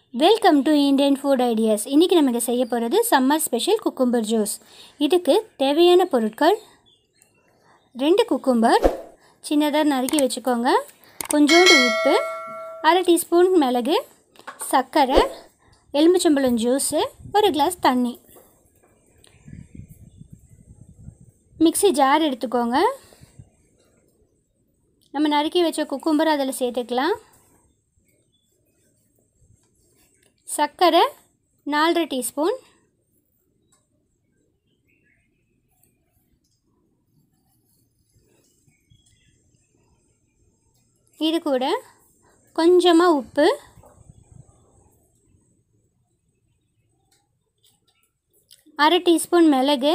welcome to Indian food ideas இன்றைக்கி நமக்கு செய்ய போகிறது சம்மர் ஸ்பெஷல் குக்கும்பர் ஜூஸ் இதுக்கு தேவையான பொருட்கள் ரெண்டு குக்கும்பர் சின்னதாக நறுக்கி வச்சுக்கோங்க கொஞ்சோண்டு உப்பு அரை டீஸ்பூன் மிளகு சர்க்கரை எலுமிச்சம்பழம் ஜூஸு ஒரு கிளாஸ் தண்ணி மிக்ஸி ஜார் எடுத்துக்கோங்க நம்ம நறுக்கி வச்ச குக்கும்பர் அதில் சேர்த்துக்கலாம் சர்க்கரை நாலரை டீஸ்பூன் இது கூட கொஞ்சமாக உப்பு அரை டீஸ்பூன் மிளகு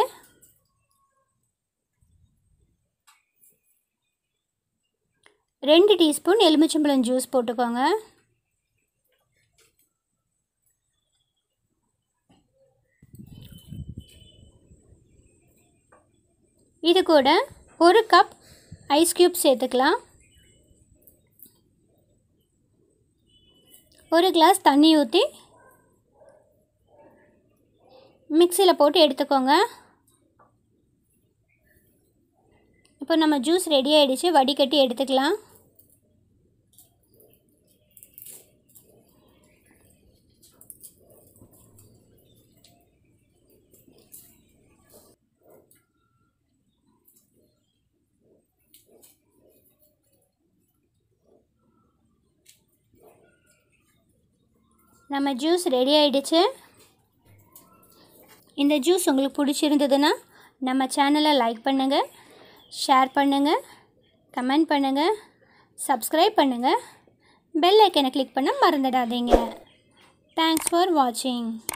ரெண்டு டீஸ்பூன் எலுமிச்சம்பழம் ஜூஸ் போட்டுக்கோங்க இது கூட ஒரு கப் ஐஸ் க்யூப் சேர்த்துக்கலாம் ஒரு கிளாஸ் தண்ணி ஊற்றி மிக்சியில் போட்டு எடுத்துக்கோங்க இப்போ நம்ம ஜூஸ் ரெடி ஆகிடுச்சு வடிகட்டி எடுத்துக்கலாம் நம்ம ஜூஸ் ரெடி ஆகிடுச்சு இந்த ஜூஸ் உங்களுக்கு பிடிச்சிருந்ததுன்னா நம்ம சேனலை லைக் பண்ணுங்கள் ஷேர் பண்ணுங்கள் கமெண்ட் பண்ணுங்கள் சப்ஸ்கிரைப் பண்ணுங்கள் பெல் ஐக்கனை கிளிக் பண்ண மறந்துடாதீங்க தேங்க்ஸ் ஃபார் வாட்சிங்